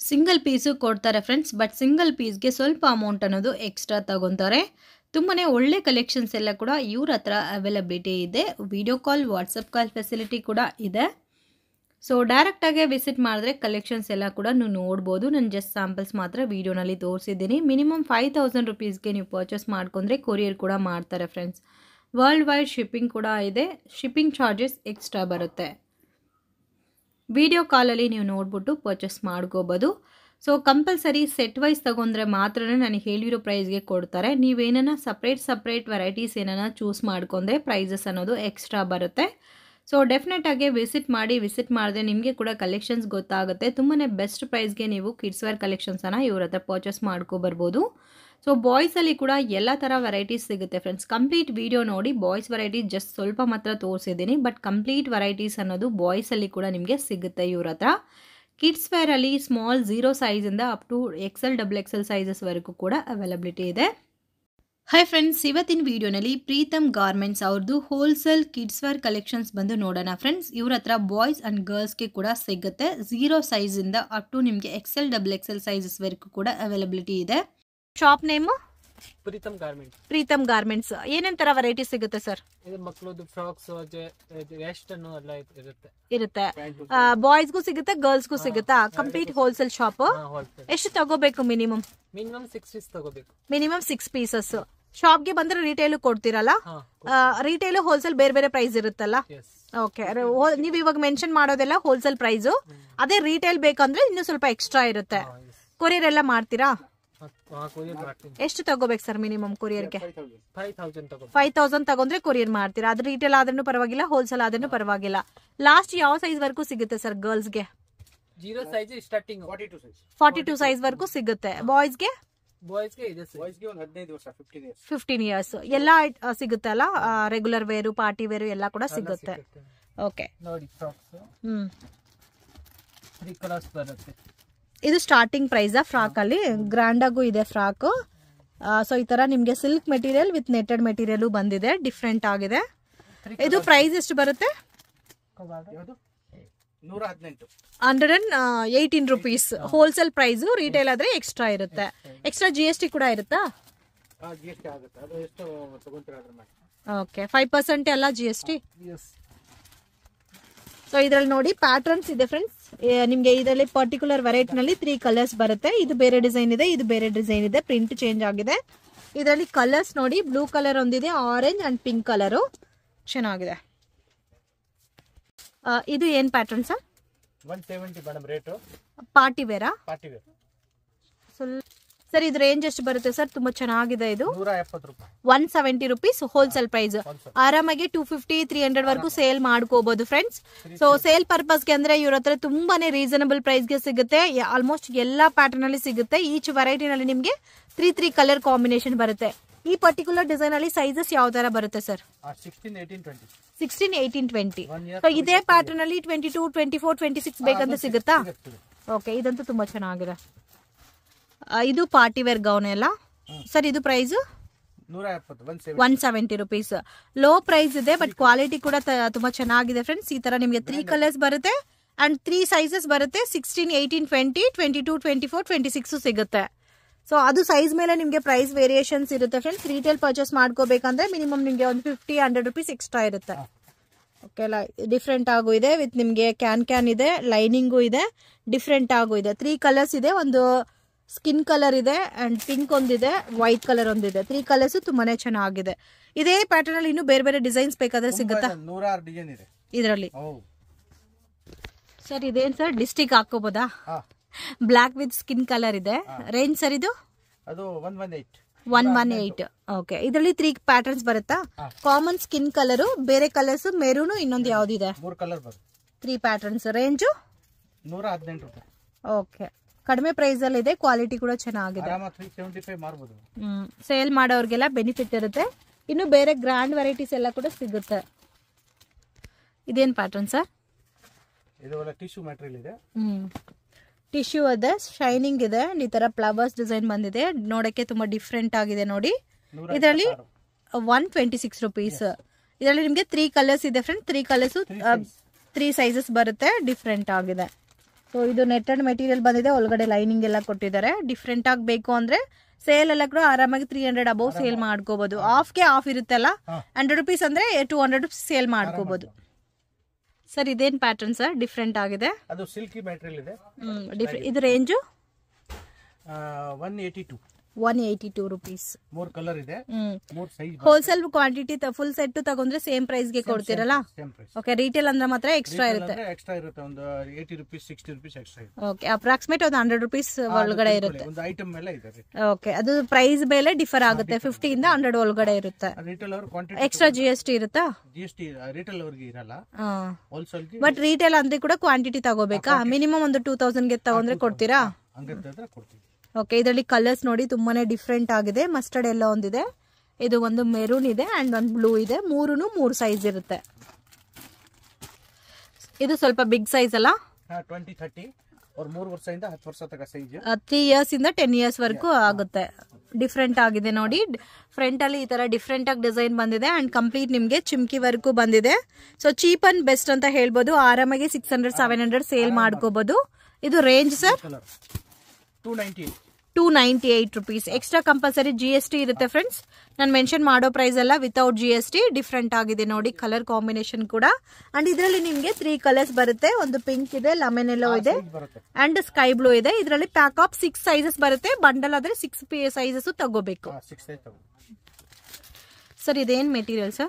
Single piece ಕೊಡ್ತಾರೆ friends but single ಪೀಸ್ಗೆ ಸ್ವಲ್ಪ ಅಮೌಂಟ್ ಅನ್ನೋದು ಎಕ್ಸ್ಟ್ರಾ ತಗೊತಾರೆ ತುಂಬಾ ಒಳ್ಳೆ ಕಲೆಕ್ಷನ್ಸ್ ಎಲ್ಲ ಕೂಡ ಇವ್ರ ಹತ್ರ ಅವೈಲಬಿಲಿಟಿ ಇದೆ video call WhatsApp call facility ಕೂಡ ಇದೆ ಸೊ ಡೈರೆಕ್ಟಾಗೆ ವಿಸಿಟ್ ಮಾಡಿದ್ರೆ ಕಲೆಕ್ಷನ್ಸ್ ಎಲ್ಲ ಕೂಡ ನೀವು ನೋಡ್ಬೋದು ನಾನು ಜಸ್ಟ್ ಸ್ಯಾಂಪಲ್ಸ್ ಮಾತ್ರ ವೀಡಿಯೋನಲ್ಲಿ ತೋರಿಸಿದ್ದೀನಿ ಮಿನಿಮಮ್ ಫೈವ್ ತೌಸಂಡ್ ರುಪೀಸ್ಗೆ ನೀವು ಪರ್ಚೇಸ್ ಮಾಡ್ಕೊಂಡ್ರೆ ಕೊರಿಯರ್ ಕೂಡ ಮಾಡ್ತಾರೆ ಫ್ರೆಂಡ್ಸ್ ವರ್ಲ್ಡ್ ವೈಡ್ ಶಿಪ್ಪಿಂಗ್ ಕೂಡ ಇದೆ ಶಿಪ್ಪಿಂಗ್ ಚಾರ್ಜಸ್ ಎಕ್ಸ್ಟ್ರಾ ಬರುತ್ತೆ ವಿಡಿಯೋ ಕಾಲಲ್ಲಿ ನೀವು ನೋಡ್ಬಿಟ್ಟು ಪರ್ಚೇಸ್ ಮಾಡ್ಕೋಬೋದು ಸೊ ಕಂಪಲ್ಸರಿ ಸೆಟ್ ವೈಸ್ ತೊಗೊಂಡ್ರೆ ಮಾತ್ರ ನನಗೆ ಹೇಳಿರೋ ಪ್ರೈಸ್ಗೆ ಕೊಡ್ತಾರೆ ನೀವೇನ ಸಪ್ರೇಟ್ ಸಪ್ರೇಟ್ ವೆರೈಟೀಸ್ ಏನಾನ ಚೂಸ್ ಮಾಡ್ಕೊಂಡ್ರೆ ಪ್ರೈಸಸ್ ಅನ್ನೋದು ಎಕ್ಸ್ಟ್ರಾ ಬರುತ್ತೆ ಸೊ ಡೆಫಿನೆಟಾಗಿ ವಿಸಿಟ್ ಮಾಡಿ ವಿಸಿಟ್ ಮಾಡಿದ್ರೆ ನಿಮಗೆ ಕೂಡ ಕಲೆಕ್ಷನ್ಸ್ ಗೊತ್ತಾಗುತ್ತೆ ತುಂಬಾ ಬೆಸ್ಟ್ ಪ್ರೈಸ್ಗೆ ನೀವು ಕಿಡ್ಸ್ ವೇರ್ ಕಲೆಕ್ಷನ್ಸನ್ನು ಇವ್ರ ಹತ್ರ ಪರ್ಚೇಸ್ ಮಾಡ್ಕೊಬರ್ಬೋದು ಸೊ ಬಾಯ್ಸಲ್ಲಿ ಕೂಡ ಎಲ್ಲ ಥರ ವೆರೈಟೀಸ್ ಸಿಗುತ್ತೆ ಫ್ರೆಂಡ್ಸ್ ಕಂಪ್ಲೀಟ್ ವಿಡಿಯೋ ನೋಡಿ ಬಾಯ್ಸ್ ವೆರೈಟಿ ಜಸ್ಟ್ ಸ್ವಲ್ಪ ಮಾತ್ರ ತೋರಿಸಿದ್ದೀನಿ ಬಟ್ ಕಂಪ್ಲೀಟ್ ವೆರೈಟೀಸ್ ಅನ್ನೋದು ಬಾಯ್ಸಲ್ಲಿ ಕೂಡ ನಿಮಗೆ ಸಿಗುತ್ತೆ ಇವ್ರ ಹತ್ರ ಕಿಡ್ಸ್ ವೇರಲ್ಲಿ ಸ್ಮಾಲ್ ಝೀರೋ ಸೈಜಿಂದ up to XL double XL ಸೈಜಸ್ವರೆಗೂ ಕೂಡ ಅವೈಲಬಿಲಿಟಿ ಇದೆ ಹಾಯ್ ಫ್ರೆಂಡ್ಸ್ ಇವತ್ತಿನ ವಿಡಿಯೋನಲ್ಲಿ ಪ್ರೀತಮ್ ಗಾರ್ಮೆಂಟ್ಸ್ ಅವ್ರದ್ದು ಹೋಲ್ಸೇಲ್ ಕಿಡ್ಸ್ ವೇರ್ ಕಲೆಕ್ಷನ್ಸ್ ಬಂದು ನೋಡೋಣ ಫ್ರೆಂಡ್ಸ್ ಇವ್ರ ಹತ್ರ ಬಾಯ್ಸ್ ಆ್ಯಂಡ್ ಗರ್ಲ್ಸ್ಗೆ ಕೂಡ ಸಿಗುತ್ತೆ ಝೀರೋ ಸೈಜಿಂದ ಅಪ್ ಟು ನಿಮಗೆ ಎಕ್ಸೆಲ್ ಡಬಲ್ ಎಕ್ಸೆಲ್ ಸೈಜಸ್ವರೆಗೂ ಕೂಡ ಅವೈಲಬಿಲಿಟಿ ಇದೆ shop name Preetham garment Preetham garments ಏನೇನ್ ತರ ವೆರೈಟಿ ಸಿಗುತ್ತೆ ಸರ್ ಇದು ಮಕ್ಕಳದ್ದು ಫ್ರಾಕ್ಸ್ ವೆಸ್ಟ್ ಅನ್ನು ಎಲ್ಲ ಇರುತ್ತೆ ಇರುತ್ತೆ ಬಾಯ್ಸ್ಗೂ ಸಿಗುತ್ತೆ ಗರ್ಲ್ಸ್ಗೂ ಸಿಗುತ್ತಾ ಕಂಪ್ಲೀಟ್ ಹೋಲ್ಸೇಲ್ ಶಾಪ್ ಹೋಲ್ಸೇಲ್ ಎಷ್ಟು ತಗೋಬೇಕು ಮಿನಿಮಮ್ ಮಿನಿಮಮ್ ಸಿಕ್ಸ್ ಪೀಸ್ ತಗೋಬೇಕು ಮಿನಿಮಮ್ ಸಿಕ್ಸ್ ಪೀಸಸ್ ಶಾಪ್ಗೆ ಬಂದ್ರೆ ರಿಟೇಲ್ ಕೊಡ್ತೀರಲ್ಲ ಹಾ ರಿಟೇಲ್ ಹೋಲ್ಸೇಲ್ ಬೇರೆ ಬೇರೆ ಪ್ರೈಸ್ ಇರುತ್ತಲ್ಲ ಎಸ್ ಓಕೆ ನೀವು ಇವಾಗ ಮೆನ್ಷನ್ ಮಾಡೋದೆಲ್ಲ ಹೋಲ್ಸೇಲ್ ಪ್ರೈಸು ಅದೇ ರಿಟೇಲ್ ಬೇಕಂದ್ರೆ ಇನ್ನೂ ಸ್ವಲ್ಪ ಎಕ್ಸ್ಟ್ರಾ ಇರುತ್ತೆ ಕೊರಿಯರ್ ಎಲ್ಲ ಮಾಡ್ತೀರಾ ಹಾ ಕೊರಿಯರ್ ಮಾಡ್ತೀನಿ ಎಷ್ಟು ತಗೋಬೇಕು ಸರ್ ಮಿನಿಮಮ್ ಕೊರಿಯರ್ಗೆ ಫೈವ್ ತೌಸಂಡ್ ತಗೋ ಫೈವ್ ತೌಸಂಡ್ ತಗೊಂಡ್ರೆ ಕೊರಿಯರ್ ಮಾಡ್ತೀರಾ ಅದು ರಿಟೇಲ್ ಆದ್ರೂ ಪರವಾಗಿಲ್ಲ ಹೋಲ್ಸೇಲ್ ಆದ್ರೂ ಪರವಾಗಿಲ್ಲ ಲಾಸ್ಟ್ ಯಾವ ಸೈಜ್ ವರ್ಗೂ ಸಿಗುತ್ತೆ ಸರ್ ಗರ್ಲ್ಸ್ಗೆ zero size starting forty two size forty two size ವರ್ಗೂ ಸಿಗುತ್ತೆ ಬಾಯ್ಸ್ಗೆ ಬಾಯ್ಸ್ಗೆ ಇದೆ ಸರ್ ಬಾಯ್ಸ್ಗೆ ಒಂದು ಹದಿನೈದು ವರ್ಷ ಫಿಫ್ಟೀನ್ ಇಯರ್ಸ್ ಫಿಫ್ಟೀನ್ ಇಯರ್ಸ್ ಎಲ್ಲ ಆ, ಸಿಗುತ್ತೆ ಅಲ್ಲ ರೆಗ್ಯುಲರ್ ವೇರು ಪಾರ್ಟಿ ವೇರು ಎಲ್ಲ ಕೂಡ ಸಿಗುತ್ತೆ ಓಕೆ ನೋಡಿ ಫ್ರಾಕ್ಸ್ ಹ್ಮ್ ತ್ರೀ ಕಲರ್ಸ್ ಬರುತ್ತೆ ಇದು ಸ್ಟಾರ್ಟಿಂಗ್ ಪ್ರೈಸಾ ಫ್ರಾಕ್ ಅಲ್ಲಿ ಗ್ರ್ಯಾಂಡ್ ಆಗು ಇದೆ ಫ್ರಾಕ್ ಸೊ ಈ ತರ ನಿಮ್ಗೆ silk material with netted material ಬಂದಿದೆ ಡಿಫ್ರೆಂಟ್ ಆಗಿದೆ ಇದು ಪ್ರೈಸ್ ಎಷ್ಟು ಬರುತ್ತೆ ಯಾವುದು ನೂರ ಹದಿನೆಂಟು hundred and eighteen rupees wholesale price retail ಆದ್ರೆ ಎಕ್ಸ್ಟ್ರಾ ಇರುತ್ತೆ ಎಕ್ಸ್ಟ್ರಾ ಜಿ ಎಸ್ ಟಿ ಕೂಡ ಇರುತ್ತಾ ಜಿ ಎಸ್ ಟಿ ಆಗುತ್ತೆ ಅದು ಎಷ್ಟು ತಗೊಂತೀರ ಅದ್ರ ಮೇಲೆ ಓಕೆ ಫೈವ್ ಪರ್ಸೆಂಟ್ ಎಲ್ಲ G S T yes so ಇದರಲ್ಲಿ ನೋಡಿ ಪ್ಯಾಟರ್ನ್ಸ್ ಇದೆ ಫ್ರೆಂಡ್ಸ್ ನಿಮಗೆ ಇದರಲ್ಲಿ ಪರ್ಟಿಕ್ಯುಲರ್ ವೆರೈಟಿನಲ್ಲಿ ತ್ರೀ ಕಲರ್ಸ್ ಬರುತ್ತೆ ಇದು ಬೇರೆ ಡಿಸೈನ್ ಇದೆ ಇದು ಬೇರೆ ಡಿಸೈನ್ ಇದೆ ಪ್ರಿಂಟ್ ಚೇಂಜ್ ಆಗಿದೆ ಇದರಲ್ಲಿ ಕಲರ್ಸ್ ನೋಡಿ ಬ್ಲೂ ಕಲರ್ ಒಂದಿದೆ ಆರೆಂಜ್ ಅಂಡ್ ಪಿಂಕ್ ಕಲರು ಚೆನ್ನಾಗಿದೆ ಆ, ಇದು ಏನ್ pattern sir one seventy madam rate party ವೇರಾ ಪಾರ್ಟಿ ವೇರ್ ಸರ್ ಇದು ರೇಂಜ್ ಎಷ್ಟು ಬರುತ್ತೆ ಸರ್ ತುಂಬಾ ಚೆನ್ನಾಗಿದೆ ಇದು ನೂರ ಎಪ್ಪತ್ತು ರೂಪಾಯಿ one seventy rupees wholesale price ಆರಾಮಾಗಿ ಟೂ ಫಿಫ್ಟಿ ತ್ರೀ ಹಂಡ್ರೆಡ್ ವರೆಗೂ ಸೇಲ್ ಮಾಡ್ಕೋಬಹುದು ಫ್ರೆಂಡ್ಸ್ ಸೊ ಸೇಲ್ ಪರ್ಪಸ್ಗೆ ಅಂದ್ರೆ ಇವ್ರ ಹತ್ರ ತುಂಬಾನೇ ರೀಸನಬಲ್ ಪ್ರೈಸ್ಗೆ ಸಿಗುತ್ತೆ ಆಲ್ಮೋಸ್ಟ್ ಎಲ್ಲಾ ಪ್ಯಾಟರ್ನ್ ಅಲ್ಲಿ ಸಿಗುತ್ತೆ ಈಚ್ ವೆರೈಟಿನಲ್ಲಿ ನಿಮಗೆ ತ್ರೀ ತ್ರೀ ಕಲರ್ ಕಾಂಬಿನೇಷನ್ ಬರುತ್ತೆ ಈ ಪರ್ಟಿಕ್ಯುಲರ್ ಡಿಸೈನ್ ಅಲ್ಲಿ ಸೈಜಸ್ ಯಾವ ತರ ಬರುತ್ತೆ sir sixteen eighteen twenty sixteen eighteen twenty One year so ಇದೇ ಪ್ಯಾಟರ್ನ್ ಅಲ್ಲಿ twenty two twenty four twenty six ಬೇಕಂತ ಸಿಗುತ್ತಾ ಓಕೆ ಇದಂತೂ ತುಂಬಾ ಚೆನ್ನಾಗಿದೆ ಆ, ಇದು ಪಾರ್ಟಿ ವೇರ್ ಗೌನ್ ಎಲ್ಲ ಸರ್ ಇದು ಪ್ರೈಸ್ ನೂರ ಎಪ್ಪತ್ತು one seventy one seventy rupees low price ಇದೆ ಬಟ್ ಕ್ವಾಲಿಟಿ ಕೂಡ ತ- ತುಂಬಾ ಚೆನ್ನಾಗಿದೆ ಫ್ರೆಂಡ್ಸ್ ಈ ತರ ನಿಮಗೆ ತ್ರೀ ಕಲರ್ಸ್ ಬರುತ್ತೆ ಅಂಡ್ ತ್ರೀ ಸೈಜಸ್ ಬರುತ್ತೆ sixteen eighteen twenty twenty two twenty four twenty six ಸಿಗುತ್ತೆ ಸೊ ಅದು ಸೈಜ್ ಮೇಲೆ ನಿಮಗೆ ಪ್ರೈಸ್ ವೇರಿಯೇಷನ್ಸ್ ಇರುತ್ತೆ ಫ್ರೆಂಡ್ಸ್ ರಿಟೇಲ್ ಪರ್ಚೇಸ್ ಮಾಡ್ಕೋಬೇಕಂದ್ರೆ ಮಿನಿಮಮ್ ನಿಮಗೆ ಒಂದು ಫಿಫ್ಟಿ ಹಂಡ್ರೆಡ್ ರುಪೀಸ್ ಎಕ್ಸ್ಟ್ರಾ ಇರುತ್ತೆ ಓಕೆ ಡಿಫ್ರೆಂಟ್ ಆಗು ಇದೆ ವಿತ್ ನಿಮಗೆ ಕ್ಯಾನ್ ಕ್ಯಾನ್ ಇದೆ ಲೈನಿಂಗು ಇದೆ ಡಿಫ್ರೆಂಟ್ ಆಗು ಇದೆ ತ್ರೀ ಕಲರ್ಸ್ ಇದೆ ಒಂದು ಸ್ಕಿನ್ ಕಲರ್ ಇದೆ ಅಂಡ್ ಪಿಂಕ್ ಒಂದಿದೆ ವೈಟ್ ಕಲರ್ ಒಂದಿದೆ ತ್ರೀ ಕಲರ್ಸ್ ತುಂಬಾನೇ ಚೆನ್ನಾಗಿದೆ ಇದೇ ಪ್ಯಾಟರ್ನ್ ಅಲ್ಲಿ ಇನ್ನೂ ಬೇರೆ ಬೇರೆ ಡಿಸೈನ್ಸ್ ಬೇಕಾದ್ರೆ ಸಿಗುತ್ತಾ ನೂರಾರು ಡಿಸೈನ್ ಇದೆ ಇದರಲ್ಲಿ ಓ ಸರ್ ಇದೇನ್ ಸರ್ ಡಿಸ್ಟಿಕ್ ಹಾಕೋಬೋದಾ ಹಾ ಬ್ಲಾಕ್ ವಿತ್ ಸ್ಕಿನ್ ಕಲರ್ ಇದೆ ರೇಂಜ್ ಸರ್ ಇದು ಅದು one one eight one one eight okay ಇದರಲ್ಲಿ ತ್ರೀ ಪ್ಯಾಟರ್ನ್ಸ್ ಬರುತ್ತಾ ಕಾಮನ್ ಸ್ಕಿನ್ ಕಲರು ಬೇರೆ ಕಲರ್ಸ್ ಮೆರೂನು ಇನ್ನೊಂದು ಯಾವ್ದಿದೆ ಮೂರು ಕಲರ್ ಬರುತ್ತೆ ತ್ರೀ ಪ್ಯಾಟರ್ನ್ಸ್ ರೇಂಜು ನೂರ ಹದಿನೆಂಟು ರೂಪಾಯಿ ಓಕೆ ಕಡಿಮೆ ಪ್ರೈಸ್ ಅಲ್ಲಿ ಇದೆ ಕ್ವಾಲಿಟಿ ಕೂಡ ಚೆನ್ನಾಗಿದೆ ಆರಾಮ ತ್ರೀ ಸೆವೆಂಟಿ ಫೈವ್ ಮಾರ್ಬೋದು ಸೇಲ್ ಮಾಡೋರ್ಗೆಲ್ಲ ಬೆನಿಫಿಟ್ ಇರುತ್ತೆ ಇನ್ನು ಬೇರೆ ಗ್ರ್ಯಾಂಡ್ ವೆರೈಟೀಸ್ ಎಲ್ಲ ಕೂಡ ಸಿಗುತ್ತೆ ಇದೇನ್ ಪ್ಯಾಟರ್ನ್ ಸರ್ ಇದು ಒಳ್ಳೆ ಟಿಶ್ಯೂ ಮೆಟೀರಿಯಲ್ ಇದೆ ಹ್ಮ್ ಟಿಶ್ಯೂ ಇದೆ ಶೈನಿಂಗ್ ಇದೆ and ಈ ತರ ಫ್ಲವರ್ಸ್ ಡಿಸೈನ್ ಬಂದಿದೆ ನೋಡಕ್ಕೆ ತುಂಬಾ ಡಿಫ್ರೆಂಟ್ ಆಗಿದೆ ನೋಡಿ ನೂರ ಇದರಲ್ಲಿ ಒನ್ ಟ್ವೆಂಟಿ ಸಿಕ್ಸ್ ರುಪೀಸ್ ಇದರಲ್ಲಿ ನಿಮಗೆ ತ್ರೀ ಕಲರ್ಸ್ ಇದೆ friend three colours three sizes ಬರುತ್ತೆ ಡಿಫ್ರೆಂಟ್ ಆಗಿದೆ ಸೊ ಸೊ ಇದು ನೆಟ್ಟೆಡ್ ಮೆಟೀರಿಯಲ್ ಬಂದಿದೆ ಒಳಗಡೆ ಲೈನಿಂಗ್ ಎಲ್ಲ ಕೊಟ್ಟಿದ್ದಾರೆ ಡಿಫ್ರೆಂಟ್ ಆಗಿ ಬೇಕು ಅಂದ್ರೆ ಸೇಲ್ ಎಲ್ಲ ಕೂಡ ಆರಾಮಾಗಿ ತ್ರೀ ಹಂಡ್ರೆಡ್ ಅಬೌವ್ ಸೇಲ್ ಮಾಡ್ಕೋಬಹುದು ಆಫ್ಗೆ ಆಫ್ ಇರುತ್ತಲ್ಲ ಹಾ. ಹಂಡ್ರೆಡ್ ರುಪೀಸ್ ಅಂದ್ರೆ ಟೂ ಹಂಡ್ರೆಡ್ ರುಪೀಸ್ ಸೇಲ್ ಮಾಡ್ಕೋಬಹುದು ಸರ್ ಇದೇನ್ ಪ್ಯಾಟರ್ನ್ ಸರ್ ಡಿಫ್ರೆಂಟ್ ಆಗಿದೆ ಅದು ಸಿಲ್ಕಿ ಮೆಟೀರಿಯಲ್ ಇದೆ ಹ್ಮ್ ಡಿಫ್ರೆ ಇದು range one eighty two one eighty two rupees ಮೂರ್ ಕಲರ್ ಇದೆ ಹ್ಮ್ ಮೂರ್ size wholesale quantity full set ತಗೊಂಡ್ರೆ ಸೇಮ್ ಪ್ರೈಸ್ಗೆ ಕೊಡ್ತೀರಲ್ಲ ಸೇಮ್ ಪ್ರೈಸ್ ಓಕೆ ರಿಟೇಲ್ ಅಂದ್ರೆ ಮಾತ್ರ ಎಕ್ಸ್ಟ್ರಾ ಇರುತ್ತೆ ಅಂದ್ರೆ ಎಕ್ಸ್ಟ್ರಾ ಇರುತ್ತೆ ಒಂದು eighty rupees sixty rupees extra ಇದೆ ಓಕೆ ಅಪ್ರಾಕ್ಸಿಮೇಟ್ ಒಂದು ಹಂಡ್ರೆಡ್ ರುಪೀಸ್ ಒಳಗಡೆ ಇರುತ್ತೆ ಒಂದು ಐಟಮ್ ಮೇಲೆ ಇದೆ ಓಕೆ ಅದು ಪ್ರೈಸ್ ಮೇಲೆ ಡಿಫರ್ ಆಗುತ್ತೆ ಫಿಫ್ಟಿ ಇಂದ ಹಂಡ್ರೆಡ್ ಒಳಗಡೆ ಇರುತ್ತೆ ರಿಟೇಲ್ ಅವ್ರ quantity extra G S T ಇರುತ್ತಾ ಜಿ ಎಸ್ ಟಿ ರಿಟೇಲ್ ಅವ್ರಿಗೆ ಇರಲ್ಲ ಹಾಂ ಹೋಲ್ಸೇಲ್ಗೆ ಬಟ್ ರಿಟೇಲ್ ಅಂದ್ರೆ ಕೂಡ ಕ್ವಾಂಟಿಟಿ ತಗೋಬೇಕಾ ಮಿನಿಮಮ್ ಒಂದು ಟೂ ತೌಸಂಡ್ಗೆ ತಗೊಂಡ್ರೆ ಕೊಡ್ತೀರಾ ಹಂಗಂತಂದ್ರೆ ಕೊಡ್ತೀವಿ ಓಕೆ ಇದರಲ್ಲಿ ಕಲರ್ಸ್ ನೋಡಿ ತುಂಬಾನೇ ಡಿಫ್ರೆಂಟ್ ಆಗಿದೆ ಮಸ್ಟರ್ಡ್ ಎಲ್ಲ ಒಂದಿದೆ ಇದು ಒಂದು ಮೆರೂನ್ ಇದೆ ಅಂಡ್ ಒಂದು ಬ್ಲೂ ಇದೆ ಮೂರೂ ಮೂರು ಸೈಜ್ ಇರುತ್ತೆ ಇದು ಸ್ವಲ್ಪ ಬಿಗ್ ಸೈಜ್ ಅಲ್ಲ ಟ್ವೆಂಟಿ ಥರ್ಟಿ ಅವ್ರ ಮೂರು ವರ್ಷದಿಂದ ಹತ್ತು ವರ್ಷ ತನಕ ಸೈಜ್ ತ್ರೀ ಇಯರ್ಸ್ ಇಂದ ಟೆನ್ ಇಯರ್ಸ್ ವರೆಗೂ ಆಗುತ್ತೆ ಡಿಫ್ರೆಂಟ್ ಆಗಿದೆ ನೋಡಿ ಫ್ರಂಟ್ ಅಲ್ಲಿ ಈ ತರ ಡಿಫ್ರೆಂಟ್ ಆಗಿ ಡಿಸೈನ್ ಬಂದಿದೆ ಅಂಡ್ ಕಂಪ್ಲೀಟ್ ನಿಮಗೆ ಚಿಮ್ಕಿ ವರ್ಕು ಬಂದಿದೆ ಸೊ ಚೀಪ್ ಅಂಡ್ ಬೆಸ್ಟ್ ಅಂತ ಹೇಳ್ಬೋದು ಆರಾಮಾಗಿ six hundred seven hundred sale ಮಾಡ್ಕೋಬಹುದು ಇದು range sir colour two ninety two ninety eight rupees extra compulsory G S T ಇರುತ್ತೆ ಫ್ರೆಂಡ್ಸ್ ನಾನು ಮೆನ್ಷನ್ ಮಾಡೋ ಪ್ರೈಸ್ ಎಲ್ಲ without G S T different ಆಗಿದೆ ನೋಡಿ ಕಲರ್ ಕಾಂಬಿನೇಷನ್ ಕೂಡ ಅಂಡ್ ಇದರಲ್ಲಿ ನಿಮಗೆ ತ್ರೀ ಕಲರ್ಸ್ ಬರುತ್ತೆ ಒಂದು ಪಿಂಕ್ ಇದೆ ಲೆಮನ್ ಎಲ್ಲೋ ಇದೆ ಬರುತ್ತೆ ಅಂಡ್ ಸ್ಕೈ ಬ್ಲೂ ಇದೆ ಇದರಲ್ಲಿ ಪ್ಯಾಕ್ ಆಫ್ ಸಿಕ್ಸ್ ಸೈಜಸ್ ಬರುತ್ತೆ ಬಂಡಲ್ ಆದ್ರೆ ಸಿಕ್ಸ್ ಪಿ ಸೈಜಸ್ ತಗೋಬೇಕು ಸಿಕ್ಸ್ ಐತೆ ತಗೋ ಸರ್ ಇದೇನ್ ಮೆಟೀರಿಯಲ್ ಸರ್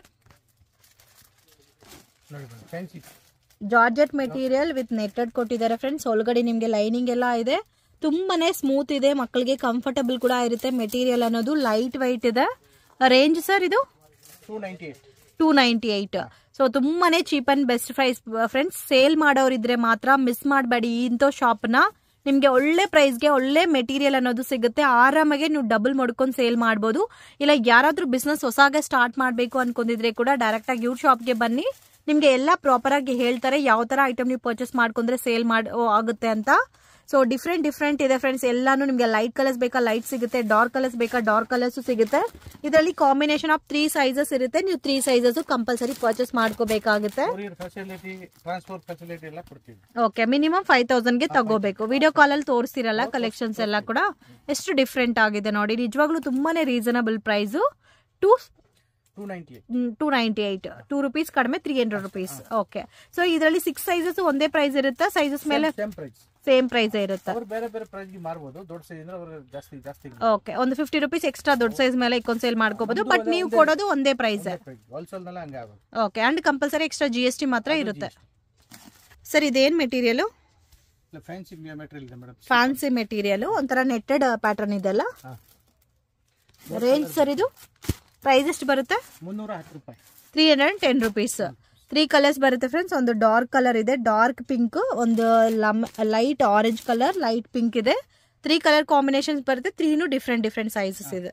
ನೋಡಿ madam fancy georgette material with netted ಕೊಟ್ಟಿದ್ದಾರೆ ಫ್ರೆಂಡ್ಸ್ ಒಳಗಡೆ ನಿಮಗೆ ಲೈನಿಂಗ್ ಎಲ್ಲ ಇದೆ ತುಂಬಾನೇ ಸ್ಮೂತ್ ಇದೆ ಮಕ್ಕಳಿಗೆ ಕಂಫರ್ಟಬಲ್ ಕೂಡ ಇರುತ್ತೆ ಮೆಟೀರಿಯಲ್ ಅನ್ನೋದು ಲೈಟ್ ವೈಟ್ ಇದೆ ರೇಂಜ್ ಸರ್ ಇದು two ninety eight two ninety eight so ತುಂಬಾನೇ cheap and best price friends sale ಮಾಡೋರಿದ್ರೆ ಮಾತ್ರ ಮಿಸ್ ಮಾಡಬೇಡಿ ಇಂಥ ಶಾಪ್ನ ನಿಮಗೆ ಒಳ್ಳೆ ಪ್ರೈಸ್ಗೆ ಒಳ್ಳೆ ಮೆಟೀರಿಯಲ್ ಅನ್ನೋದು ಸಿಗುತ್ತೆ ಆರಾಮಾಗಿ ನೀವು ಡಬಲ್ ಮಾಡ್ಕೊಂಡು ಸೇಲ್ ಮಾಡ್ಬೋದು ಇಲ್ಲ ಯಾರಾದ್ರೂ ಬಿಸ್ನೆಸ್ ಹೊಸಾಗೆ ಸ್ಟಾರ್ಟ್ ಮಾಡಬೇಕು ಅನ್ಕೊಂಡಿದ್ರೆ ಕೂಡ ಡೈರೆಕ್ಟ್ ಆಗಿ ಇವ್ರ ಶಾಪ್ಗೆ ಬನ್ನಿ ನಿಮಗೆ ಎಲ್ಲ ಪ್ರಾಪರ್ ಆಗಿ ಹೇಳ್ತಾರೆ ಯಾವ ತರ ಐಟಮ್ ನೀವು ಪರ್ಚೇಸ್ ಮಾಡ್ಕೊಂಡ್ರೆ ಸೇಲ್ ಮಾಡ್ ಓ, ಆಗುತ್ತೆ ಅಂತ ಸೊ ಡಿಫ್ರೆಂಟ್ ಡಿಫ್ರೆಂಟ್ ಇದೆ ಫ್ರೆಂಡ್ಸ್ ಎಲ್ಲಾನು ನಿಮಗೆ ಲೈಟ್ ಕಲರ್ಸ್ ಬೇಕಾ ಲೈಟ್ ಸಿಗುತ್ತೆ ಡಾರ್ಕ್ ಕಲರ್ಸ್ ಬೇಕಾ ಡಾರ್ಕ್ ಕಲರ್ಸ್ ಸಿಗುತ್ತೆ ಇದರಲ್ಲಿ ಕಾಂಬಿನೇಷನ್ ಆಫ್ ತ್ರೀ ಸೈಜಸ್ ಇರುತ್ತೆ ನೀವು ತ್ರೀ ಸೈಜಸ್ ಕಂಪಲ್ಸರಿ ಪರ್ಚೇಸ್ ಮಾಡ್ಕೋಬೇಕಾಗುತ್ತೆ ಕೊರಿಯರ್ ಫೆಸಿಲಿಟಿ ಟ್ರಾನ್ಸ್ಪೋರ್ಟ್ ಫೆಸಿಲಿಟಿ ಎಲ್ಲ ಕೊಡ್ತೀವಿ ಓಕೆ ಮಿನಿಮಮ್ ಫೈವ್ ತೌಸಂಡ್ಗೆ ತಗೋಬೇಕು ವಿಡಿಯೋ ಕಾಲಲ್ಲಿ ತೋರಿಸ್ತಿರಲ್ಲ ಕಲೆಕ್ಷನ್ಸ್ ಎಲ್ಲ ಕೂಡ ಎಷ್ಟು ಡಿಫ್ರೆಂಟ್ ಆಗಿದೆ ನೋಡಿ ನಿಜವಾಗ್ಲೂ ತುಂಬಾನೇ reasonable price two two ninety eight two ninety eight two rupees ಕಡಿಮೆ three hundred rupees okay so ಇದರಲ್ಲಿ ಸಿಕ್ಸ್ ಸೈಜಸ್ ಒಂದೇ ಪ್ರೈಸ್ ಇರುತ್ತೆ ಸೈಜಸ್ ಮೇಲೆ ಸೇಮ್ ಪ್ರೈಸ್ ಸೇಮ್ ಪ್ರೈಸ್ ಇರುತ್ತೆ ಅವ್ರು ಬೇರೆ ಬೇರೆ ಪ್ರೈಸ್ಗೆ ಮಾರ್ಬೋದು ದೊಡ್ಡ ಸೈಜ್ ಅಂದ್ರೆ ಅವ್ರು ಜಾಸ್ತಿ ಜಾಸ್ತಿ ಓಕೆ ಒಂದು ಫಿಫ್ಟಿ ರುಪೀಸ್ ಎಕ್ಸ್ಟ್ರಾ ದೊಡ್ಡ ಸೈಜ್ ಮೇಲೆ ಇಕ್ಕೊಂಡು ಸೇಲ್ ಮಾಡ್ಕೋಬಹುದು ಬಟ್ ನೀವು ಕೊಡೋದು ಒಂದೇ ಪ್ರೈಸ್ ಹೋಲ್ಸೇಲ್ನೆಲ್ಲ ಹಂಗೆ ಆಗೋದು okay and compulsory extra G S T ಮಾತ್ರ ಇರುತ್ತೆ ಸರ್ ಇದೇನು ಮೆಟೀರಿಯಲ್ ಇಲ್ಲ ಫ್ಯಾನ್ಸಿ ಮೆಟೀರಿಯಲ್ ಇದೆ ಮೇಡಮ್ ಫ್ಯಾನ್ಸಿ ಮೆಟೀರಿಯಲ್ ಒಂಥರ ನೆಟ್ಟೆಡ್ ಪ್ಯಾಟರ್ನ್ ಇದೆಲ್ಲ ಹಾ ರೇಂಜ್ ಸರ್ ಇದು ಪ್ರೈಸ್ ಎಷ್ಟು ಬರುತ್ತೆ ಮುನ್ನೂರ ಹತ್ತು ರೂಪಾಯಿ three hundred ten rupees three colours ಬರುತ್ತೆ ಫ್ರೆಂಡ್ಸ್ ಒಂದು ಡಾರ್ಕ್ ಕಲರ್ ಇದೆ ಡಾರ್ಕ್ ಪಿಂಕ್ ಒಂದು ಲಮ್ light orange colour light pink ಇದೆ ತ್ರೀ ಕಲರ್ ಕಾಂಬಿನೇಷನ್ಸ್ ಬರುತ್ತೆ ತ್ರೀನು ಡಿಫ್ರೆಂಟ್ ಡಿಫ್ರೆಂಟ್ ಸೈಜಸ್ ಇದೆ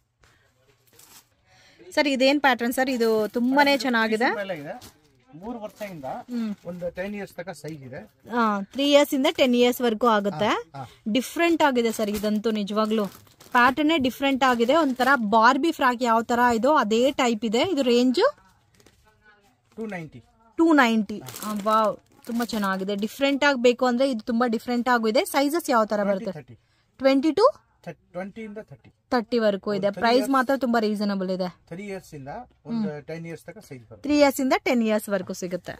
ಸರ್ ಇದೇನ್ ಪ್ಯಾಟರ್ನ್ ಸರ್ ಇದು ತುಂಬಾನೇ ಚೆನ್ನಾಗಿದೆ ಮೇಲೆ ಇದೆ ಮೂರು ವರ್ಷದಿಂದ ಒಂದು ಟೆನ್ ಇಯರ್ಸ್ ತನಕ ಸೈಜ್ ಇದೆ ತ್ರೀ ಇಯರ್ಸ್ ಇಂದ ಟೆನ್ ಇಯರ್ಸ್ ವರೆಗೂ ಆಗುತ್ತೆ ಹಾ. ಡಿಫ್ರೆಂಟ್ ಆಗಿದೆ ಸರ್ ಇದಂತೂ ನಿಜವಾಗ್ಲೂ ಪ್ಯಾಟರ್ನೇ ಡಿಫ್ರೆಂಟ್ ಆಗಿದೆ ಒಂಥರ ಬಾರ್ಬಿ ಫ್ರಾಕ್ ಯಾವ ತರ ಇದೋ ಅದೇ ಟೈಪ್ ಇದೆ ಇದು range two ninety two ninety wow ತುಂಬಾ ಚೆನ್ನಾಗಿದೆ ಡಿಫ್ರೆಂಟ್ ಆಗಿ ಬೇಕು ಅಂದ್ರೆ ಇದು ತುಂಬಾ ಡಿಫ್ರೆಂಟ್ ಆಗಿದೆ ಸೈಜಸ್ ಯಾವ ತರ ಬರುತ್ತೆ ಥರ್ಟಿ ಟ್ವೆಂಟಿ ಟು ಟ್ವೆಂಟಿಯಿಂದ ಥರ್ಟಿ ತರ್ಟಿ ವರೆಗೂ ಇದೆ ಪ್ರೈಸ್ ಮಾತ್ರ ತುಂಬಾ ರೀಸನಬಲ್ ಇದೆ ತ್ರೀ ಇಯರ್ಸ್ ಇಂದ ಒಂದು ಟೆನ್ ಇಯರ್ಸ್ ತನಕ ಸೈಜ್ ಬರುತ್ತೆ ತ್ರೀ ಇಯರ್ಸ್ ಇಂದ ಟೆನ್ ಇಯರ್ಸ್ ವರೆಗೂ ಸಿಗುತ್ತೆ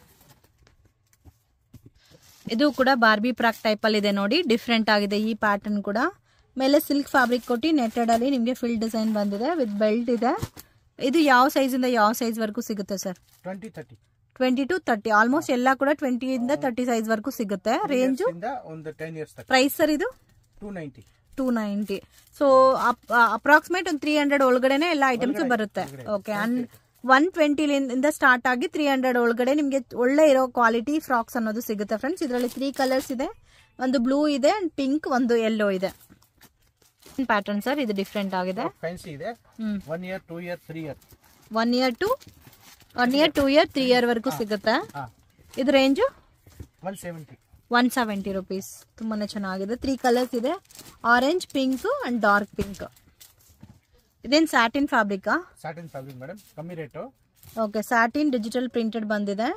ಇದು ಕೂಡ ಬಾರ್ಬಿ ಪ್ರಾಕ್ ಟೈಪ್ ಅಲ್ಲಿ ಇದೆ ನೋಡಿ ಡಿಫ್ರೆಂಟ್ ಆಗಿದೆ ಈ ಪ್ಯಾಟರ್ನ್ ಕೂಡ ಮೇಲೆ ಸಿಲ್ಕ್ ಫ್ಯಾಬ್ರಿಕ್ ಕೊಟ್ಟು ನೆಟ್ಟೆಡ್ ಅಲ್ಲಿ ನಿಮಗೆ ಫಿಲ್ ಡಿಸೈನ್ ಬಂದಿದೆ ವಿತ್ ಬೆಲ್ಟ್ ಇದೆ ಇದು ಯಾವ ಸೈಜ್ ಇಂದ ಯಾವ ಸೈಜ್ ವರೆಗೂ ಸಿಗುತ್ತೆ sir twenty thirty twenty to thirty almost ಎಲ್ಲ ಕೂಡ ಟ್ವೆಂಟಿ ಇಂದ ತರ್ಟಿ ಸೈಜ್ ವರೆಗೂ ಸಿಗುತ್ತೆ ರೇಂಜು ಇಂದ ಒಂದು ಟೆನ್ ಇಯರ್ಸ್ ತನಕ ಪ್ರೈಸ್ ಸರ್ ಇದು two ninety two ninety so approximate ಒಂದು ತ್ರೀ ಹಂಡ್ರೆಡ್ ಒಳಗಡೆನೆ ಎಲ್ಲ ಐಟಮ್ಸ್ ಬರುತ್ತೆ ಓಕೆ ಅಂಡ್ ಒನ್ ಟ್ವೆಂಟಿಲಿಂದ ಸ್ಟಾರ್ಟ್ ಆಗಿ ತ್ರೀ ಹಂಡ್ರೆಡ್ ಒಳಗಡೆ ನಿಮಗೆ ಒಳ್ಳೆ ಇರೋ ಕ್ವಾಲಿಟಿ ಫ್ರಾಕ್ಸ್ ಅನ್ನೋದು ಸಿಗುತ್ತೆ ಫ್ರೆಂಡ್ಸ್ ಇದರಲ್ಲಿ ತ್ರೀ ಕಲರ್ಸ್ ಇದೆ ಒಂದು ಬ್ಲೂ ಇದೆ ಅಂಡ್ ಪಿಂಕ್ ಒಂದು ಯೆಲ್ಲೋ ಇದೆ ಪ್ಯಾಟರ್ನ್ ಸರ್ ಇದು ಡಿಫ್ರೆಂಟ್ ಆಗಿದೆ ಫ್ಯಾನ್ಸಿ ಇದೆ hmm one year two year three year one year to one year two year three year ವರೆಗೂ ಸಿಗುತ್ತೆ ಹಾ ಇದು range one seventy one seventy rupees ತುಂಬಾನೇ ಚೆನ್ನಾಗಿದೆ ತ್ರೀ ಕಲರ್ಸ್ ಇದೆ orange pink and dark pink ಇದೇನು ಸ್ಯಾಟಿನ್ ಫ್ಯಾಬ್ರಿಕಾ ಸಾಟಿನ್ ಫ್ಯಾಬ್ರಿಕ್ ಮೇಡಮ್ ಕಮ್ಮಿ rate okay satin digital printed ಬಂದಿದೆ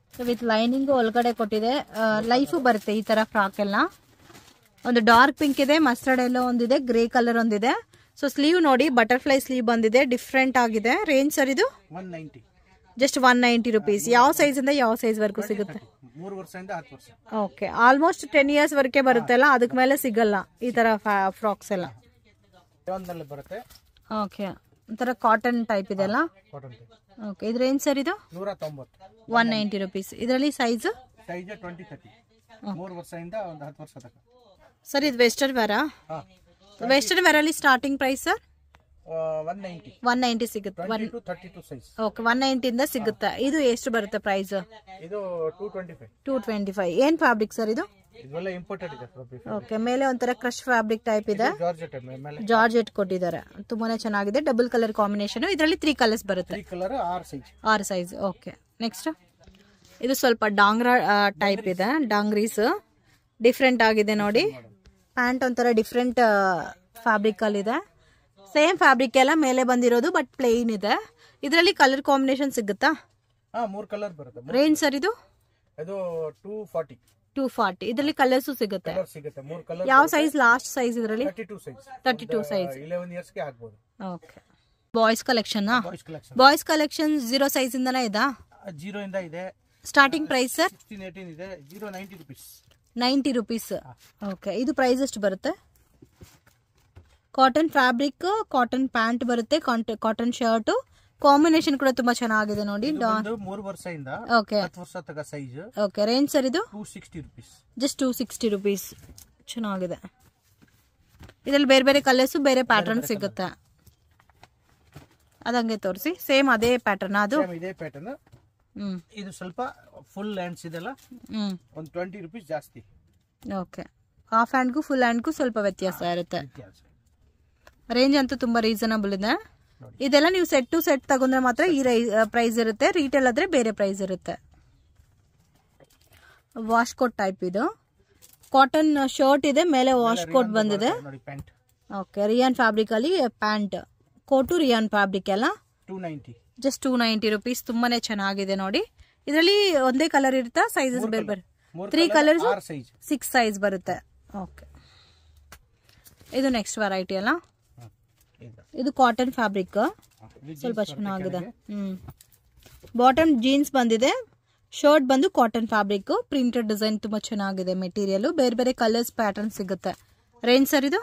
ಸೊ ವಿತ್ ಲೈನಿಂಗು ಒಳಗಡೆ ಕೊಟ್ಟಿದೆ ಲೈಫು ಬರುತ್ತೆ ಈ ಥರ ಫ್ರಾಕ್ ಎಲ್ಲ ಒಂದು ಡಾರ್ಕ್ ಪಿಂಕ್ ಇದೆ ಮಸ್ಟರ್ಡ್ ಎಲ್ಲೋ ಒಂದಿದೆ ಗ್ರೇ ಕಲರ್ ಒಂದಿದೆ ಸೊ ಸ್ಲೀವ್ ನೋಡಿ ಬಟರ್ಫ್ಲೈ ಸ್ಲೀವ್ ಬಂದಿದೆ ಡಿಫ್ರೆಂಟ್ ಆಗಿದೆ ರೇಂಜ್ ಸರ್ ಇದು one ninety just one ninety rupees ಯಾವ ಸೈಜಿಂದ ಯಾವ ಸೈಜ್ವರೆಗೂ ಸಿಗುತ್ತೆ ಮೂರು ವರ್ಷದಿಂದ ಹತ್ತು ವರ್ಷ ಓಕೆ ಆಲ್ಮೋಸ್ಟ್ ಟೆನ್ ಇಯರ್ಸ್ ವರೆಗೆ ಬರುತ್ತಲ್ಲ ಅದಕ್ಕೆ ಮೇಲೆ ಸಿಗಲ್ಲ ಈ ಥರ ಫ್ರಾಕ್ಸ್ ಎಲ್ಲ ಒಂದಲ್ಲಿ ಬರುತ್ತೆ ಓಕೆ ಒಂಥರ ಕಾಟನ್ ಟೈಪ್ ಇದೆ ಅಲ್ಲ ಕಾಟನ್ ಓಕೆ ಇದು ರೇಂಜ್ ಸರ್ ಇದು ನೂರ ತೊಂಬತ್ತು ಒನ್ ನೈಂಟಿ ರುಪೀಸ್ ಇದರಲ್ಲಿ ಸೈಜು ಸೈಜ್ ಟ್ವೆಂಟಿ ತರ್ಟಿ ಮೂರು ವರ್ಷದಿಂದ ಒಂದು ಹತ್ತು ವರ್ಷ ತನಕ ಸರ್ ಇದು ವೆಸ್ಟರ್ನ್ ವೇರಾ ಹಾಂ ವೆಸ್ಟರ್ನ್ ವೇರಲ್ಲಿ starting price sir one ninety one ninety ಸಿಗುತ್ತೆ one twenty to thirty two size okay one ನೈಂಟಿಯಿಂದ ಸಿಗುತ್ತೆ ಇದು ಎಷ್ಟು ಬರುತ್ತೆ ಪ್ರೈಸ್ ಇದು two twenty five two twenty five ಏನು ಫ್ಯಾಬ್ರಿಕ್ ಸರ್ ಇದು ಇದೆಲ್ಲ ಇಂಪೋರ್ಟೆಡ್ ಇದೆ ಫ್ಯಾಬ್ರಿಕ್ ಓಕೆ ಮೇಲೆ ಒಂಥರ ಕ್ರಶ್ ಫ್ಯಾಬ್ರಿಕ್ ಟೈಪ್ ಇದೆ ಜಾರ್ಜೆಟ್ ಮೇಲೆ ಜಾರ್ಜೆಟ್ ಕೊಟ್ಟಿದ್ದಾರೆ ತುಂಬಾನೇ ಚೆನ್ನಾಗಿದೆ ಡಬಲ್ ಕಲರ್ ಕಾಂಬಿನೇಷನ್ ಇದರಲ್ಲಿ ತ್ರೀ ಕಲರ್ಸ್ ಬರುತ್ತೆ ತ್ರೀ ಕಲರ್ ಆರ್ ಸೈಜ್ ಆರು ಸೈಜ್ ಓಕೆ ನೆಕ್ಸ್ಟ್ ಇದು ಸ್ವಲ್ಪ ಡಾಂಗ್ರಾ ಟೈಪ್ ಇದೆ ಡಾಂಗ್ರೀಸ್ ಡಿಫ್ರೆಂಟ್ ಆಗಿದೆ ನೋಡಿ ಪ್ಯಾಂಟ್ ಒಂಥರ ಡಿಫ್ರೆಂಟ್ ಫ್ಯಾಬ್ರಿಕ್ ಅಲ್ಲಿ ಇದೆ ಸೇಮ್ ಫ್ಯಾಬ್ರಿಕ್ ಎಲ್ಲ ಮೇಲೆ ಬಂದಿರೋದು ಬಟ್ ಪ್ಲೇನ್ ಇದೆ ಇದರಲ್ಲಿ ಕಲರ್ ಕಾಂಬಿನೇಷನ್ ಸಿಗುತ್ತಾ ಹಾಂ ಮೂರು ಕಲರ್ ಬರುತ್ತೆ ರೇಂಜ್ ಸರ್ ಇದು ಇದು ಟೂ ಫಾರ್ಟಿ ಟೂ ಫಾರ್ಟಿ ಇದರಲ್ಲಿ ಕಲರ್ಸು ಸಿಗುತ್ತೆ ಕಲರ್ ಸಿಗುತ್ತೆ ಮೂರು ಕಲರ್ ಯಾವ ಸೈಜ್ ಲಾಸ್ಟ್ ಸೈಜ್ ಇದರಲ್ಲಿ thirty two size thirty two size eleven ಇಯರ್ಸ್ಗೆ ಆಗ್ಬೋದು okay boys collection boys collection boys collection zero size ಇಂದನೇ ಇದಾ ಜೀರೋ ಇಂದ ಇದೆ starting price sir sixteen eighteen ಇದೆ zero ninety rupees ninety rupees okay ಇದು price ಎಷ್ಟು ಬರುತ್ತೆ ಕಾಟನ್ ಫ್ಯಾಬ್ರಿಕ್ ಕಾಟನ್ ಪ್ಯಾಂಟ್ ಬರುತ್ತೆ ಕಾಟನ್ ಶರ್ಟ್ ಕಾಂಬಿನೇಷನ್ ಕೂಡ ತುಂಬಾ ಚೆನ್ನಾಗಿದೆ ನೋಡಿ ಒಂದು ಮೂರು ವರ್ಷದಿಂದ ಓಕೆ ಹತ್ತು ವರ್ಷ ತಗ ಸೈಜ್ ಓಕೆ ರೇಂಜ್ ಸರ್ ಇದು two sixty rupees just two sixty rupees ಚೆನ್ನಾಗಿದೆ ಇದರಲ್ಲಿ ಬೇರೆ ಬೇರೆ ಕಲರ್ಸು ಬೇರೆ ಪ್ಯಾಟರ್ನ್ ಸಿಗುತ್ತೆ ಅದಂಗೆ ತೋರಿಸಿ ಸೇಮ್ ಅದೇ ಪ್ಯಾಟರ್ನ್ ಅದು ಇದೇ ಪ್ಯಾಟರ್ನ್ ಹ್ಮ್ ಇದು ಸ್ವಲ್ಪ ಫುಲ್ ಹ್ಯಾಂಡ್ಸ್ ಇದೆಲ್ಲ ಹ್ಮ್ ಒಂದು ಟ್ವೆಂಟಿ ರುಪೀಸ್ ಜಾಸ್ತಿ ಓಕೆ ಹಾಫ್ ಹ್ಯಾಂಡ್ಗೂ ಫುಲ್ ಹ್ಯಾಂಡ್ಗೂ ಸ್ವಲ್ಪ ವ್ಯತ್ಯಾಸ ಇರುತ್ತೆ ವ್ಯತ್ಯಾಸ ರೇಂಜ್ ಅಂತೂ ತುಂಬಾ ರೀಸನಬಲ್ ಇದೆ ನೋಡಿ. ಇದೆಲ್ಲ ನೀವು ಸೆಟ್ ಟು ಸೆಟ್ ತಗೊಂಡ್ರೆ ಮಾತ್ರ ಈ ಪ್ರೈಸ್ ಇರುತ್ತೆ ರಿಟೇಲ್ ಆದ್ರೆ ಬೇರೆ ಪ್ರೈಸ್ ಇರುತ್ತೆ ವಾಶ್ ಕೋಟ್ ಟೈಪ್ ಇದು ಕಾಟನ್ ಶರ್ಟ್ ಇದೆ ಮೇಲೆ ವಾಶ್ ಕೋಟ್ ಬಂದಿದೆ ನೋಡಿ ಪ್ಯಾಂಟ್ ಓಕೆ ರಿಯಾನ್ ಫ್ಯಾಬ್ರಿಕ್ ಅಲ್ಲಿ ಪ್ಯಾಂಟ್ ಕೋಟು ರಿಯಾನ್ ಫ್ಯಾಬ್ರಿಕ್ ಎಲ್ಲ two ninety just two ninety rupees ತುಂಬಾನೇ ಚೆನ್ನಾಗಿದೆ ನೋಡಿ ಇದರಲ್ಲಿ ಒಂದೇ ಕಲರ್ ಇರುತ್ತಾ ಸೈಜಸ್ ಬೇರೆ ಬೇರೆ ಮೂರು ತ್ರೀ ಕಲರ್ಸ್ ಆರ್ ಸೈಜ್ ಸಿಕ್ಸ್ ಸೈಜ್ ಬರುತ್ತೆ ಓಕೆ ಇದು ನೆಕ್ಸ್ಟ್ ವೆರೈಟಿ ಅಲ್ಲ ಇದು ಇದು ಕಾಟನ್ ಫ್ಯಾಬ್ರಿಕ್ ಹಾ, ಇದು ಸ್ವಲ್ಪ jeans ಬರುತ್ತೆ ಚೆನ್ನಾಗಿದೆ ಕೆಳಗೆ. ಹ್ಮ್ ಬಾಟಮ್ ಜೀನ್ಸ್ ಬಂದಿದೆ ಶರ್ಟ್ ಬಂದು ಕಾಟನ್ ಫ್ಯಾಬ್ರಿಕ್ ಪ್ರಿಂಟೆಡ್ ಡಿಸೈನ್ ತುಂಬಾ ಚೆನ್ನಾಗಿದೆ ಮೆಟೀರಿಯಲ್ ಬೇರೆ ಬೇರೆ ಕಲರ್ಸ್ ಪ್ಯಾಟರ್ನ್ ಸಿಗುತ್ತೆ ರೇಂಜ್ ಸರ್ ಇದು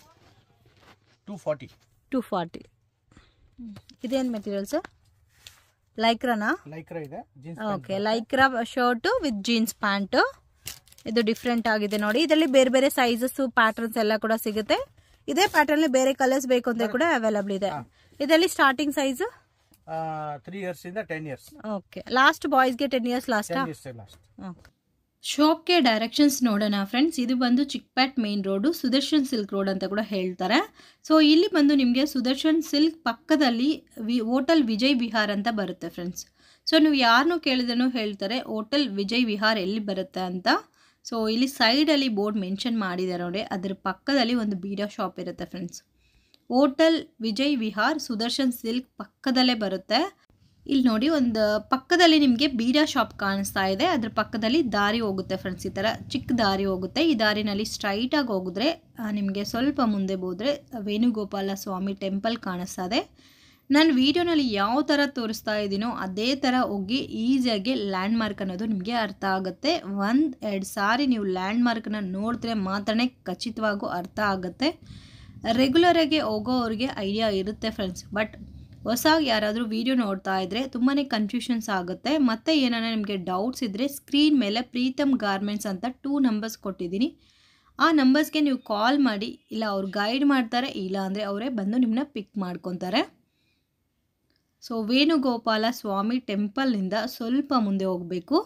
ಟೂ ಫಾರ್ಟಿ ಟೂ ಫಾರ್ಟಿ ಇದೇನು ಮೆಟೀರಿಯಲ್ ಸರ್ ಲೈಕ್ರಾನಾ ಲೈಕ್ರಾ ಇದೆ jeans okay Lycra shirt with jeans pant ಇದು ಡಿಫ್ರೆಂಟ್ ಆಗಿದೆ ನೋಡಿ ಇದರಲ್ಲಿ ಬೇರೆ ಬೇರೆ ಸೈಜಸ್ ಪ್ಯಾಟರ್ನ್ಸ್ ಎಲ್ಲ ಕೂಡ ಸಿಗುತ್ತೆ ಇದೇ ಪ್ಯಾಟರ್ನ್ ಬೇರೆ ಕಲರ್ಸ್ ಬೇಕು ಅಂತ ಕೂಡ ಅವೈಲಬಲ್ ಇದೆ ಇದರಲ್ಲಿ ಸ್ಟಾರ್ಟಿಂಗ್ ಸೈಜ್ ತ್ರೀ ಇಯರ್ಸ್ ಇಂದ ಟೆನ್ ಇಯರ್ಸ್ ಓಕೆ ಲಾಸ್ಟ್ ಬಾಯ್ಸ್ಗೆ ten years last ten years last ಶಾಪ್ಗೆ ಡೈರೆಕ್ಷನ್ಸ್ ನೋಡೋಣ ಫ್ರೆಂಡ್ಸ್ ಇದು ಬಂದು Chickpet main road Sudarshan silk road ಅಂತ ಕೂಡ ಹೇಳ್ತಾರೆ ಸೊ ಇಲ್ಲಿ ಬಂದು ನಿಮಗೆ ಸುದರ್ಶನ್ ಸಿಲ್ಕ್ ಪಕ್ಕದಲ್ಲಿ ವಿ ಹೋಟೆಲ್ ವಿಜಯ್ ವಿಹಾರ್ ಅಂತ ಬರುತ್ತೆ ಫ್ರೆಂಡ್ಸ್ ಸೊ ನೀವು ಯಾರನ್ನೂ ಕೇಳಿದ್ರೂ ಹೇಳ್ತಾರೆ ಹೋಟೆಲ್ ವಿಜಯ್ ವಿಹಾರ್ ಎಲ್ಲಿ ಬರುತ್ತೆ ಅಂತ ಸೊ ಇಲ್ಲಿ ಸೈಡಲ್ಲಿ ಬೋರ್ಡ್ ಮೆನ್ಷನ್ ಮಾಡಿದ್ದಾರೆ ನೋಡಿ ಅದ್ರ ಪಕ್ಕದಲ್ಲಿ ಒಂದು ಬೀಡಾ ಶಾಪ್ ಇರುತ್ತೆ friends hotel Vijay Vihar Sudarshan silk ಪಕ್ಕದಲ್ಲೇ ಬರುತ್ತೆ ಇಲ್ಲಿ ನೋಡಿ ಒಂದು ಪಕ್ಕದಲ್ಲಿ ನಿಮಗೆ ಬೀಡಾ ಶಾಪ್ ಕಾಣಿಸ್ತಾ ಇದೆ ಅದ್ರ ಪಕ್ಕದಲ್ಲಿ ದಾರಿ ಹೋಗುತ್ತೆ ಫ್ರೆಂಡ್ಸ್ ಈ ಥರ ಚಿಕ್ಕ ದಾರಿ ಹೋಗುತ್ತೆ ಈ ದಾರಿನಲ್ಲಿ ಸ್ಟ್ರೈಟಾಗಿ ಹೋಗಿದ್ರೆ ನಿಮಗೆ ಸ್ವಲ್ಪ ಮುಂದೆ ಹೋದರೆ ವೇಣುಗೋಪಾಲ ಸ್ವಾಮಿ ಟೆಂಪಲ್ ಕಾಣಿಸ್ತಾ ಇದೆ ನಾನು ವಿಡಿಯೋನಲ್ಲಿ ಯಾವ ಥರ ತೋರಿಸ್ತಾ ಇದ್ದೀನೋ ಅದೇ ಥರ ಹೋಗಿ ಈಸಿಯಾಗಿ ಲ್ಯಾಂಡ್ ಮಾರ್ಕ್ ಅನ್ನೋದು ನಿಮಗೆ ಅರ್ಥ ಆಗುತ್ತೆ ಒಂದು ಎರಡು ಸಾರಿ ನೀವು ಲ್ಯಾಂಡ್ ಮಾರ್ಕನ್ನ ನೋಡಿದ್ರೆ ಮಾತ್ರನೇ ಖಚಿತವಾಗೂ ಅರ್ಥ ಆಗುತ್ತೆ ರೆಗ್ಯುಲರಾಗಿ ಹೋಗೋವ್ರಿಗೆ ಐಡಿಯಾ ಇರುತ್ತೆ ಫ್ರೆಂಡ್ಸ್ ಬಟ್ ಹೊಸಾಗಿ ಯಾರಾದರೂ ವಿಡಿಯೋ ನೋಡ್ತಾ ಇದ್ದರೆ ತುಂಬಾ ಕನ್ಫ್ಯೂಷನ್ಸ್ ಆಗುತ್ತೆ ಮತ್ತು ಏನಾರ ನಿಮಗೆ ಡೌಟ್ಸ್ ಇದ್ದರೆ ಸ್ಕ್ರೀನ್ ಮೇಲೆ ಪ್ರೀತಮ್ ಗಾರ್ಮೆಂಟ್ಸ್ ಅಂತ ಟೂ ನಂಬರ್ಸ್ ಕೊಟ್ಟಿದ್ದೀನಿ ಆ ನಂಬರ್ಸ್ಗೆ ನೀವು ಕಾಲ್ ಮಾಡಿ ಇಲ್ಲ ಅವ್ರು ಗೈಡ್ ಮಾಡ್ತಾರೆ ಇಲ್ಲ ಅಂದರೆ ಅವರೇ ಬಂದು ನಿಮ್ಮನ್ನ ಪಿಕ್ ಮಾಡ್ಕೊತಾರೆ ಸೊ ವೇಣುಗೋಪಾಲ ಸ್ವಾಮಿ ಟೆಂಪಲ್ನಿಂದ ಸ್ವಲ್ಪ ಮುಂದೆ ಹೋಗಬೇಕು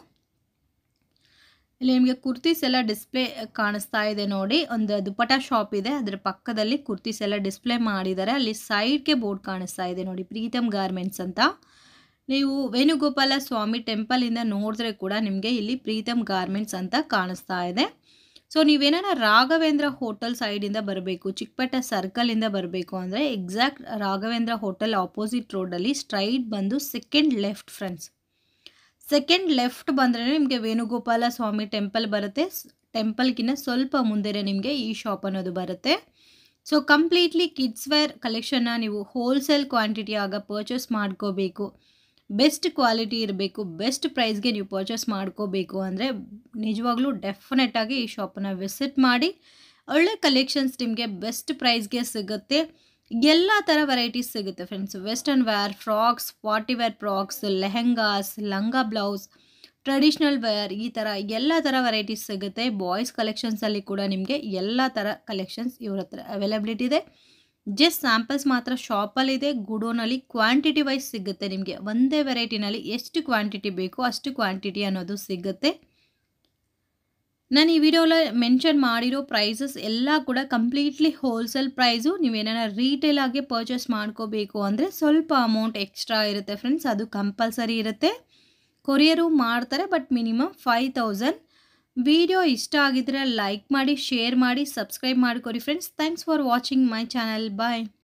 ಇಲ್ಲಿ ನಿಮಗೆ ಕುರ್ತೀಸ್ ಎಲ್ಲ ಡಿಸ್ಪ್ಲೇ ಕಾಣಿಸ್ತಾ ಇದೆ ನೋಡಿ ಒಂದು ದುಪಟ ಶಾಪ್ ಇದೆ ಅದರ ಪಕ್ಕದಲ್ಲಿ ಕುರ್ತೀಸ್ ಎಲ್ಲ ಡಿಸ್ಪ್ಲೇ ಮಾಡಿದ್ದಾರೆ ಅಲ್ಲಿ ಸೈಡ್ಗೆ ಬೋರ್ಡ್ ಕಾಣಿಸ್ತಾ ಇದೆ ನೋಡಿ ಪ್ರೀತಮ್ ಗಾರ್ಮೆಂಟ್ಸ್ ಅಂತ ನೀವು ವೇಣುಗೋಪಾಲ ಸ್ವಾಮಿ ಟೆಂಪಲಿಂದ ನೋಡಿದ್ರೆ ಕೂಡ ನಿಮಗೆ ಇಲ್ಲಿ ಪ್ರೀತಮ್ ಗಾರ್ಮೆಂಟ್ಸ್ ಅಂತ ಕಾಣಿಸ್ತಾ ಇದೆ ಸೊ ನೀವೇನಾರ ರಾಘವೇಂದ್ರ ಹೋಟೆಲ್ ಸೈಡಿಂದ ಬರಬೇಕು ಚಿಕ್ಕಪೇಟೆ ಸರ್ಕಲಿಂದ ಬರಬೇಕು ಅಂದರೆ ಎಕ್ಸಾಕ್ಟ್ ರಾಘವೇಂದ್ರ ಹೋಟೆಲ್ ಆಪೋಸಿಟ್ ರೋಡಲ್ಲಿ ಸ್ಟ್ರೈಟ್ ಬಂದು second left friends second left ಬಂದರೆ ನಿಮಗೆ ವೇಣುಗೋಪಾಲ ಸ್ವಾಮಿ ಟೆಂಪಲ್ ಬರುತ್ತೆ ಟೆಂಪಲ್ಗಿನ್ನ ಸ್ವಲ್ಪ ಮುಂದೆನೆ ನಿಮಗೆ ಈ ಶಾಪ್ ಅನ್ನೋದು ಬರುತ್ತೆ ಸೊ ಕಂಪ್ಲೀಟ್ಲಿ ಕಿಡ್ಸ್ ವೇರ್ ಕಲೆಕ್ಷನ್ನ ನೀವು ಹೋಲ್ಸೇಲ್ ಕ್ವಾಂಟಿಟಿ ಆಗ ಪರ್ಚೇಸ್ ಮಾಡ್ಕೋಬೇಕು ಬೆಸ್ಟ್ ಕ್ವಾಲಿಟಿ ಇರಬೇಕು ಬೆಸ್ಟ್ ಪ್ರೈಸ್ಗೆ ನೀವು ಪರ್ಚೇಸ್ ಮಾಡ್ಕೋಬೇಕು ಅಂದರೆ ನಿಜವಾಗ್ಲೂ ಡೆಫಿನೆಟಾಗಿ ಈ ಶಾಪನ್ನು ವಿಸಿಟ್ ಮಾಡಿ ಒಳ್ಳೆ ಕಲೆಕ್ಷನ್ಸ್ ನಿಮಗೆ ಬೆಸ್ಟ್ ಪ್ರೈಸ್ಗೆ ಸಿಗುತ್ತೆ ಎಲ್ಲ ಥರ ವೆರೈಟೀಸ್ ಸಿಗುತ್ತೆ friends western wear frocks party wear frocks lehengas ಲಂಗ ಬ್ಲೌಸ್ ಟ್ರೆಡಿಷ್ನಲ್ ವೇರ್ ಈ ಥರ ಎಲ್ಲ ಥರ ವೆರೈಟೀಸ್ ಸಿಗುತ್ತೆ ಬಾಯ್ಸ್ ಕಲೆಕ್ಷನ್ಸಲ್ಲಿ ಕೂಡ ನಿಮಗೆ ಎಲ್ಲ ಥರ ಕಲೆಕ್ಷನ್ಸ್ ಇವ್ರ ಹತ್ರ ಅವೈಲಬಿಲಿಟಿ ಇದೆ ಜಸ್ಟ್ ಸ್ಯಾಂಪಲ್ಸ್ ಮಾತ್ರ ಶಾಪಲ್ಲಿದೆ ಗುಡೋನಲ್ಲಿ ಕ್ವಾಂಟಿಟಿ ವೈಸ್ ಸಿಗುತ್ತೆ ನಿಮಗೆ ಒಂದೇ ವೆರೈಟಿನಲ್ಲಿ ಎಷ್ಟು ಕ್ವಾಂಟಿಟಿ ಬೇಕೋ ಅಷ್ಟು ಕ್ವಾಂಟಿಟಿ ಅನ್ನೋದು ಸಿಗುತ್ತೆ ನಾನು ಈ ವಿಡಿಯೋಲ ಮೆನ್ಷನ್ ಮಾಡಿರೋ ಪ್ರೈಸಸ್ ಎಲ್ಲ ಕೂಡ ಕಂಪ್ಲೀಟ್ಲಿ ಹೋಲ್ಸೇಲ್ ಪ್ರೈಸು ನೀವೇನಾರ ರೀಟೇಲ್ ಆಗಿ ಪರ್ಚೇಸ್ ಮಾಡ್ಕೋಬೇಕು ಅಂದರೆ ಸ್ವಲ್ಪ ಅಮೌಂಟ್ ಎಕ್ಸ್ಟ್ರಾ ಇರುತ್ತೆ ಫ್ರೆಂಡ್ಸ್ ಅದು ಕಂಪಲ್ಸರಿ ಇರುತ್ತೆ ಕೊರಿಯರು ಮಾಡ್ತಾರೆ but minimum five thousand video ಇಷ್ಟ ಆಗಿದ್ರೆ ಲೈಕ್ ಮಾಡಿ ಶೇರ್ ಮಾಡಿ ಸಬ್ಸ್ಕ್ರೈಬ್ ಮಾಡ್ಕೊರಿ friends thanks for watching my channel bye